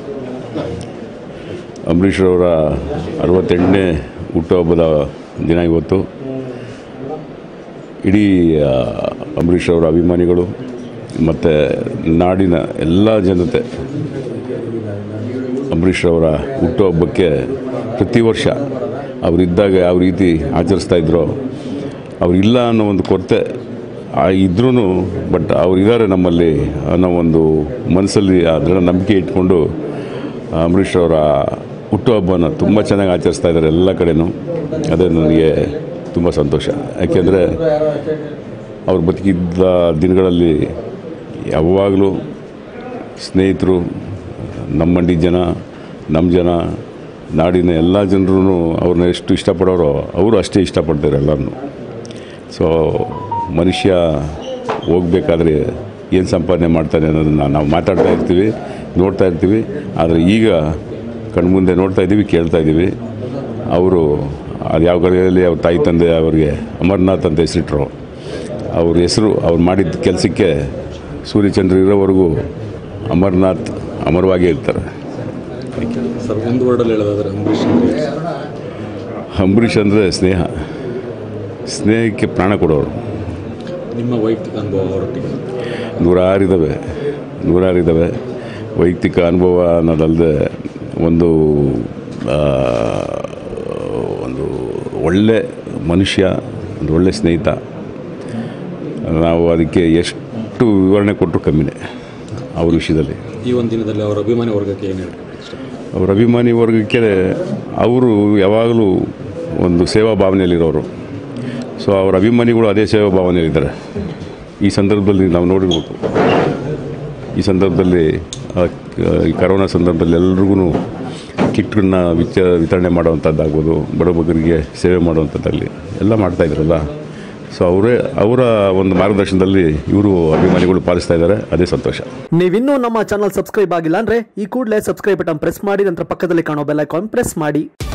ಅಂಬರೀಷ್ ಅವರ ಅರವತ್ತೆಂಟನೇ ಹುಟ್ಟುಹಬ್ಬದ ದಿನ ಇವತ್ತು ಇಡೀ ಆ, ಅಂಬರೀಷ್ ಅವರ ಅಭಿಮಾನಿಗಳು ಮತ್ತು ನಾಡಿನ ಎಲ್ಲ ಜನತೆ ಅಂಬರೀಷ್ ಅವರ ಹುಟ್ಟುಹಬ್ಬಕ್ಕೆ ಪ್ರತಿ ವರ್ಷ ಅವರಿದ್ದಾಗ ಯಾವ ರೀತಿ ಆಚರಿಸ್ತಾ ಇದ್ರೋ ಅವರಿಲ್ಲ ಅನ್ನೋ ಒಂದು ಕೊರತೆ ಇದ್ರೂ ಬಟ್ ಅವರಿದ್ದಾರೆ ನಮ್ಮಲ್ಲಿ ಅನ್ನೋ ಒಂದು ಮನಸ್ಸಲ್ಲಿ ಆ ದೃಢ ನಂಬಿಕೆ ಇಟ್ಕೊಂಡು ಅಂಬರೀಷ್ ಅವರ ಹುಟ್ಟುಹಬ್ಬನ ತುಂಬ ಚೆನ್ನಾಗಿ ಆಚರಿಸ್ತಾ ಇದ್ದಾರೆ ಎಲ್ಲ ಕಡೆನೂ ಅದೇ ನನಗೆ ತುಂಬ ಸಂತೋಷ ಯಾಕೆಂದರೆ ಅವ್ರು ಬದುಕಿದ್ದ ದಿನಗಳಲ್ಲಿ ಯಾವಾಗಲೂ ಸ್ನೇಹಿತರು ನಮ್ಮ ಮಂಡಿ ಜನ ನಮ್ಮ ಜನ ನಾಡಿನ ಎಲ್ಲ ಜನರೂ ಅವ್ರನ್ನ ಎಷ್ಟು ಇಷ್ಟಪಡೋರೋ ಅವರು ಅಷ್ಟೇ ಇಷ್ಟಪಡ್ತಾರೆ ಎಲ್ಲರನ್ನು ಸೊ ಮನುಷ್ಯ ಹೋಗ್ಬೇಕಾದ್ರೆ ಏನು ಸಂಪಾದನೆ ಮಾಡ್ತಾನೆ ಅನ್ನೋದನ್ನು ನಾವು ಮಾತಾಡ್ತಾ ಇರ್ತೀವಿ ನೋಡ್ತಾ ಇರ್ತೀವಿ ಆದರೆ ಈಗ ಕಣ್ಮುಂದೆ ನೋಡ್ತಾ ಇದ್ದೀವಿ ಕೇಳ್ತಾ ಇದ್ದೀವಿ ಅವರು ಅದು ಯಾವ ಕಡೆಯಲ್ಲಿ ಅವ್ರ ತಾಯಿ ತಂದೆ ಅವರಿಗೆ ಅಮರ್ನಾಥ್ ಅಂತ ಹೆಸರಿಟ್ರು ಅವ್ರ ಹೆಸರು ಅವ್ರು ಮಾಡಿದ ಕೆಲಸಕ್ಕೆ ಸೂರ್ಯಚಂದ್ರ ಇರೋವರೆಗೂ ಅಮರ್ನಾಥ್ ಅಮರವಾಗೇ ಇರ್ತಾರೆ ಸರ್ ಒಂದು ವರ್ಡಲ್ಲಿ ಹೇಳೋದಾದ್ರೆ ಅಂಬರೀಷ್ ಅಂದ್ರೆ ಅಂಬರೀಷ್ ಅಂದರೆ ಸ್ನೇಹ ಸ್ನೇಹಕ್ಕೆ ಪ್ರಾಣ ಕೊಡೋರು ನಿಮ್ಮ ವೈಯಕ್ತಿಕ ಅನುಭವ ಅವರೊಟ್ಟಿಗೆ ನೂರಾರಿದ್ದಾವೆ ನೂರಾರಿದ್ದಾವೆ ವೈಯಕ್ತಿಕ ಅನುಭವ ಅನ್ನೋದಲ್ಲದೆ ಒಂದು ಆ, ಒಂದು ಒಳ್ಳೆ ಮನುಷ್ಯ ಒಂದು ಒಳ್ಳೆ ಸ್ನೇಹಿತ ನಾವು ಅದಕ್ಕೆ ಎಷ್ಟು ವಿವರಣೆ ಕೊಟ್ಟರು ಕಮ್ಮಿನೇ ಅವ್ರ ವಿಷಯದಲ್ಲಿ ಈ ಒಂದು ದಿನದಲ್ಲಿ ಅವರ ಅಭಿಮಾನಿ ವರ್ಗಕ್ಕೆ ಏನು ಹೇಳ್ಬೇಕು ಇಷ್ಟ ಅವ್ರ ಅಭಿಮಾನಿ ವರ್ಗಕ್ಕೆ ಅವರು ಯಾವಾಗಲೂ ಒಂದು ಸೇವಾ ಭಾವನೆಯಲ್ಲಿರೋರು ಸೊ ಅವ್ರ ಅಭಿಮಾನಿಗಳು ಅದೇ ಸೇವಾ ಭಾವನೆಯಲ್ಲಿದ್ದಾರೆ ಈ ಸಂದರ್ಭದಲ್ಲಿ ನಾವು ನೋಡಿರ್ಬೇಕು ಈ ಸಂದರ್ಭದಲ್ಲಿ ಆ, ಕ- ಈ ಕರೋನಾ ಸಂದರ್ಭದಲ್ಲಿ ಎಲ್ರಿಗೂ ಕಿಟ್ಟನ್ನ ವಿಚ ವಿತರಣೆ ಮಾಡುವಂಥದ್ದಾಗ್ಬೋದು ಬಡಬಗರಿಗೆ ಸೇವೆ ಮಾಡುವಂಥದ್ದಲ್ಲಿ ಎಲ್ಲ ಮಾಡ್ತಾಯಿದ್ರಲ್ಲ ಸೊ ಅವರೇ ಅವರ ಒಂದು ಮಾರ್ಗದರ್ಶನದಲ್ಲಿ ಇವರು ಅಭಿಮಾನಿಗಳು ಪಾಲಿಸ್ತಾ ಇದ್ದಾರೆ ಅದೇ ಸಂತೋಷ ನೀವಿನ್ನೂ ನಮ್ಮ ಚಾನಲ್ ಸಬ್ಸ್ಕ್ರೈಬ್ ಆಗಿಲ್ಲ ಅಂದ್ರೆ ಈ ಕೂಡಲೇ ಸಬ್ಸ್ಕ್ರೈಬ್ ಬಟನ್ ಪ್ರೆಸ್ ಮಾಡಿ ನಂತರ ಪಕ್ಕದಲ್ಲಿ ಕಾಣೋ ಬೆಲ್ ಐಕಾನ್ ಪ್ರೆಸ್ ಮಾಡಿ